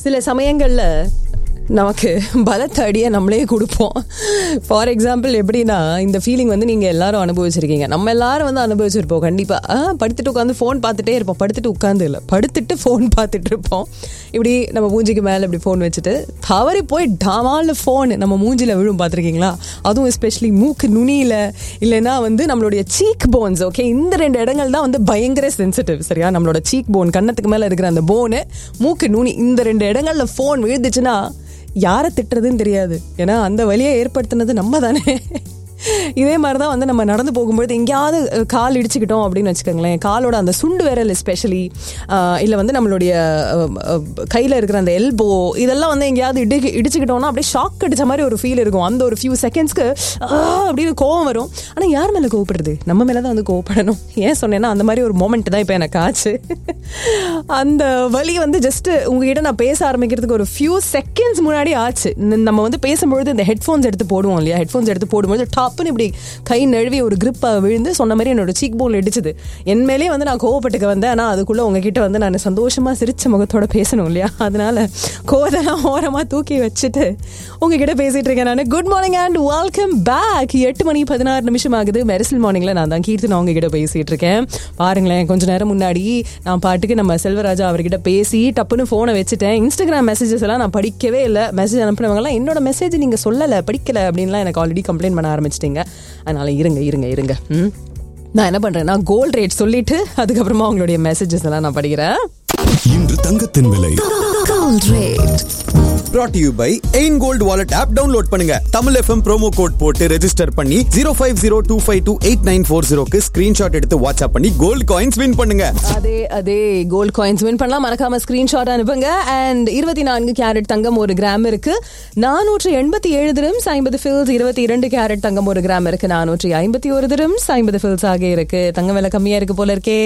சில சமயங்கள்ல நமக்கு பலத்த அடியை நம்மளே கொடுப்போம் ஃபார் எக்ஸாம்பிள் எப்படின்னா இந்த ஃபீலிங் வந்து நீங்கள் எல்லாரும் அனுபவிச்சிருக்கீங்க நம்ம எல்லாரும் வந்து அனுபவிச்சிருப்போம் கண்டிப்பாக படுத்துட்டு உட்காந்து ஃபோன் பார்த்துட்டே இருப்போம் படுத்துட்டு உட்காந்து இல்லை படுத்துட்டு ஃபோன் பார்த்துட்டு இருப்போம் இப்படி நம்ம மூஞ்சிக்கு மேலே இப்படி ஃபோன் வச்சுட்டு தவறி போய் டமால் ஃபோன் நம்ம மூஞ்சில விழும் பார்த்துருக்கீங்களா அதுவும் எஸ்பெஷலி மூக்கு நுனியில் இல்லைன்னா வந்து நம்மளுடைய சீக் போன்ஸ் ஓகே இந்த ரெண்டு இடங்கள் தான் வந்து பயங்கர சென்சிட்டிவ் சரியா நம்மளோட சீக் போன் கன்னத்துக்கு மேலே இருக்கிற அந்த போனு மூக்கு நுனி இந்த ரெண்டு இடங்கள்ல ஃபோன் விழுந்துச்சுன்னா யாரை திட்டுறதுன்னு தெரியாது ஏன்னா அந்த வழியை ஏற்படுத்தினது நம்ம தானே இதே மாதிரி தான் வந்து நம்ம நடந்து போகும்பொழுது எங்கேயாவது அஹ், கால் இடிச்சுக்கிட்டோம் அப்படின்னு வச்சுக்கோங்களேன் காலோட அந்த சுண்டு விரல் எஸ்பெஷலி இல்லை வந்து நம்மளுடைய கையில் இருக்கிற அந்த எல்போ இதெல்லாம் வந்து எங்கேயாவது இடி இடிச்சுக்கிட்டோம்னா அப்படியே ஷாக் அடிச்ச மாதிரி ஒரு ஃபீல் இருக்கும் அந்த ஒரு ஃபியூ செகண்ட்ஸ்க்கு அப்படின்னு கோவம் வரும் ஆனால் யார் மேலே கோவப்படுறது நம்ம மேலே தான் வந்து கோவப்படணும் ஏன் சொன்னேன்னா அந்த மாதிரி ஒரு மோமெண்ட் தான் இப்போ எனக்கு ஆச்சு அந்த வலி வந்து ஜஸ்ட் உங்ககிட்ட நான் பேச ஆரம்பிக்கிறதுக்கு ஒரு ஃபியூ செகண்ட்ஸ் முன்னாடி ஆச்சு ந- நம்ம வந்து பேசும்பொழுது இந்த ஹெட்ஃபோன்ஸ் எடுத்து போடுவோம் இல்லையா ஹெட்ஃபோன்ஸ் எடுத்து போடும்போது டாப்னு இப்படி கை நழுவி ஒரு grip விழுந்து சொன்ன மாதிரி என்னோட சீக் போல் இடிச்சுது என் மேலே வந்து நான் கோவப்பட்டுக்க வந்தேன் ஆனால் அதுக்குள்ள உங்ககிட்ட வந்து நான் சந்தோஷமா சிரிச்ச முகத்தோட பேசணும் இல்லையா அதனால கோவத்தெல்லாம் ஓரமா தூக்கி வச்சுட்டு உங்ககிட்ட பேசிட்டு இருக்கேன் நான் good morning and welcome back எட்டு மணி பதினாறு நிமிஷம் ஆகுது மெரிசல் மார்னிங்ல நான் தான் கீர்த்தனா உங்ககிட்ட பேசிட்டு இருக்கேன் பாருங்களேன் கொஞ்ச நேரம் முன்னாடி நான் பாட்டுக்கு நம்ம செல்வராஜா அவர்கிட்ட பேசி டப்புன்னு ஃபோனை வச்சுட்டேன் இன்ஸ்டாகிராம் மெசேஜஸ் எல்லாம் நான் படிக்கவே இல்லை மெசேஜ் அனுப்புனவங்கலாம் என்னோட மெசேஜ் நீங்க சொல்லலை படிக்கல அப்படின்லாம் எனக்கு ஆல்ரெடி கம்ப்ளைண்ட் பண்ண ஆரம்பிச்சிட்டீங்க அதனால இருங்க இருங்க இருங்க ம் நான் என்ன பண்றேன்னா கோல்ட் ரேட் சொல்லிட்டு அதுக்கப்புறமா உங்களுடைய மெசேஜஸ் எல்லாம் நான் படிக்கிறேன் இன்று தங்கத்தின் விலை Gold rate. brought to you by எயின் கோல்ட் வாலெட் ஆப் டவுன்லோட் பண்ணுங்க தமிழ் எஃப்எம் ப்ரோமோ கோட் போட்டு ரெஜிஸ்டர் பண்ணி zero five zero two five two eight nine four ஜீரோக்கு ஸ்கிரீன்ஷாட் எடுத்து வாட்ஸ்அப் பண்ணி கோல்ட் காயின்ஸ் வின் பண்ணுங்க அதே அதே கோல்ட் காயின்ஸ் வின் பண்ணலாம் மறக்காம ஸ்கிரீன்ஷாட் அனுப்புங்க அண்ட் இருபத்தி நான்கு கேரட் தங்கம் ஒரு கிராம் இருக்கு நானூற்று எண்பத்தி ஏழு திரம்ஸ் ஐம்பது ஃபில்ஸ் இருபத்தி இரண்டு கேரட் தங்கம் ஒரு கிராம் இருக்கு நானூற்றி ஐம்பத்தி ஒரு திரம்ஸ் ஐம்பது ஃபில்ஸ் ஆக இருக்கு தங்கம் விலை கம்மியா இருக்கு போல இருக்கே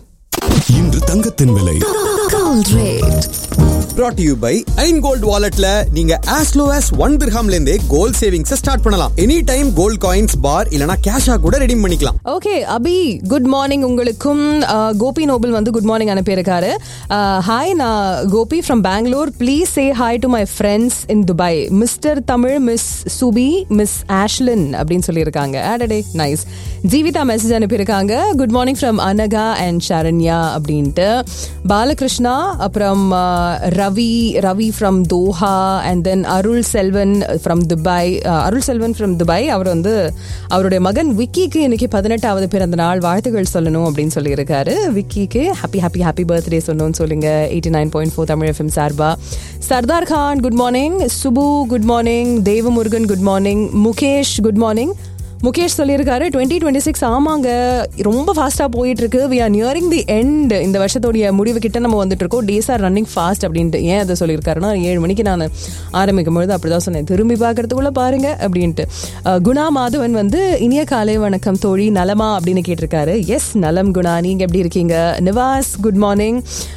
இன்று தங்கத்தின் விலை Gold rate. brought to you by ஐன் கோல்ட் வாலெட்ல நீங்க as low as ஒன் திர்ஹாம்ல இருந்தே கோல்ட் சேவிங்ஸ் ஸ்டார்ட் பண்ணலாம் any time gold coins bar இல்லனா கேஷா கூட ரெடீம் பண்ணிக்கலாம் ஓகே அபி குட் மார்னிங் உங்களுக்கும் அஹ், கோபி நோபல் வந்து குட் மார்னிங் அனுப்பியிருக்காரு ஹாய் நான் Gopi from Bangalore please say hi to my friends in Dubai mister Tamil miss Subi miss Ashlin அப்படின்னு சொல்லியிருக்காங்க ஆடடே நைஸ் ஜீவிதா மெசேஜ் அனுப்பியிருக்காங்க good morning from Anagha and Saranya அப்படின்ட்டு பாலகிருஷ்ணா அப்புறம் அஹ், Ravi Ravi from Doha and then Arul Selvan from Dubai Arul Selvan from Dubai அவர் வந்து அவருடைய மகன் விக்கிக்கு இன்னைக்கு பதினெட்டாவது பிறந்த நாள் வாழ்த்துக்கள் சொல்லணும் அப்படின்னு சொல்லியிருக்காரு விக்கிக்கு ஹாப்பி ஹாப்பி ஹாப்பி பர்த்டே சொல்லணும்னு சொல்லுங்க eighty nine point four Tamil FM சார்பா Sardar Khan good morning Subbu good morning Devamurugan good morning Mukesh good morning Mukesh சொல்லியிருக்காரு டுவெண்ட்டி டுவெண்ட்டி சிக்ஸ் ஆமாங்க ரொம்ப ஃபாஸ்ட்டாக போயிட்டு இருக்கு we are nearing the end இந்த வருஷத்தோடைய முடிவு கிட்ட நம்ம வந்துட்டு இருக்கோம் டேஸ் ஆர் ரன்னிங் ஃபாஸ்ட் அப்படின்ட்டு ஏன் அதை சொல்லியிருக்காருன்னா ஏழு மணிக்கு நான் ஆரம்பிக்கும் பொழுது அப்படிதான் சொன்னேன் திரும்பி பார்க்கறதுக்குள்ள பாருங்க அப்படின்ட்டு அஹ், குணா மாதவன் வந்து இனிய காலை வணக்கம் தோழி நலமா அப்படின்னு கேட்டிருக்காரு எஸ் நலம் குணா நீங்க எப்படி இருக்கீங்க Nivas good morning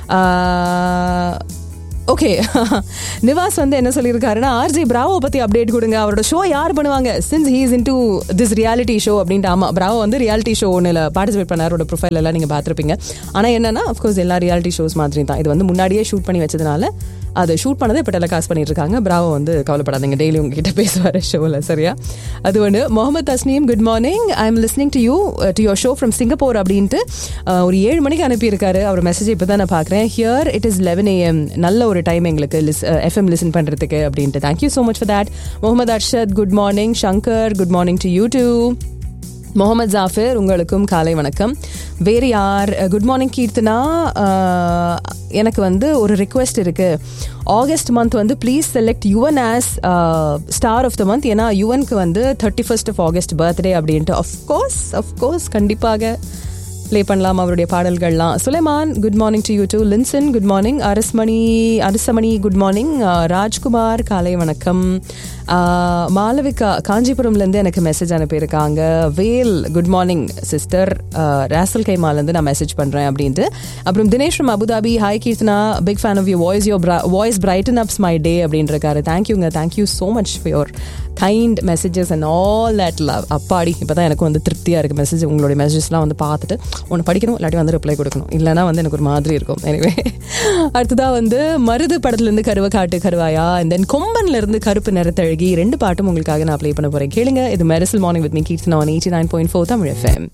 okay Nivas வந்து என்ன சொல்லியிருக்காருன்னா ஆர்ஜி பிராவோ பத்தி அப்டேட் கொடுங்க அவரோட ஷோ யார் பண்ணுவாங்க since he's into this reality show அப்படின்ட்டு ஆமா பிராவோ வந்து ரியாலிட்டி ஷோ ஒன்றில் பார்ட்டிசிபேட் பண்ணார் அவரோட ப்ரொஃபைல் எல்லாம் நீங்க பார்த்துருப்பீங்க ஆனா என்னன்னா அஃப்கோர்ஸ் எல்லா ரியாலிட்டி ஷோஸ் மாதிரி தான் இது வந்து முன்னாடியே ஷூட் பண்ணி வச்சதுனால அதை ஷூட் பண்ணதை இப்போ டெலிகாஸ்ட் பண்ணிட்டு இருக்காங்க பிராவோ வந்து கவலைப்படாதீங்க டெய்லி உங்ககிட்ட பேசுவார் ஷோவில் சரியா அது ஒன்று Mohammed Tasneem good morning I am listening to you to your show from Singapore அப்படின்ட்டு அஹ், ஒரு ஏழு மணிக்கு அனுப்பியிருக்காரு அவர் மெசேஜ் இப்போ தான் நான் பார்க்குறேன் here it is eleven AM நல்ல ஒரு டைம் எங்களுக்கு லிஸ் எஃப்எம் லிசன் பண்ணுறதுக்கு அப்படின்ட்டு thank you so much for that Mohammed Arshad good morning Shankar good morning to you too Mohammed Jafar உங்களுக்கும் காலை வணக்கம் வேறு யார் குட் மார்னிங் கீர்த்தனா அஹ், எனக்கு வந்து ஒரு ரிக்வெஸ்ட் இருக்கு ஆகஸ்ட் மந்த் வந்து please select Yuvan as star of the month ஏன்னா யுவனுக்கு வந்து thirty first of August birthday அப்படின்ட்டு அஃப்கோர்ஸ் அஃப்கோர்ஸ் கண்டிப்பாக ப்ளே பண்ணலாம் அவருடைய பாடல்கள்லாம் Sulaiman good morning to you too Linson good morning Arasmani Arasamani good morning Rajkumar காலை வணக்கம் ஆஹ், மாளவிகா காஞ்சிபுரம்லேருந்து எனக்கு மெசேஜ் அனுப்பியிருக்காங்க வேல் குட் மார்னிங் சிஸ்டர் ராசல் கைமாலேருந்து நான் மெசேஜ் பண்ணுறேன் அப்படின்ட்டு அப்புறம் Dinesh from Abu Dhabi hi Keerthana big fan of you voice your voice brighten ups my day அப்படின்றிருக்காரு தேங்க்யூங்க thank you so much for your kind messages and all that love அப்பாடி இப்போ தான் எனக்கு வந்து திருப்தியாக இருக்குது மெசேஜ் உங்களுடைய மெசேஜஸ்லாம் வந்து பார்த்துட்டு ஒன்று படிக்கணும் இல்லாட்டி வந்து ரிப்ளை கொடுக்கணும் இல்லைனா வந்து எனக்கு ஒரு மாதிரி இருக்கும் எனவே அடுத்ததாக வந்து மருது படத்துலேருந்து கருவை காட்டு கருவாயா அண்ட் தென் கொம்பன்லேருந்து கருப்பு நிறத்தழகி ரெண்டு பாட்டும் உங்களுக்காக நான் ப்ளே பண்ண போகிறேன் கேளுங்க இது Mersal morning with me Keerthana one eighty nine point four Tamil FM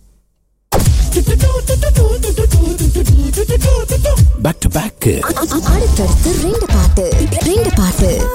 back to back அடுத்தடுத்து ரெண்டு பாட்டு ரெண்டு பாட்டு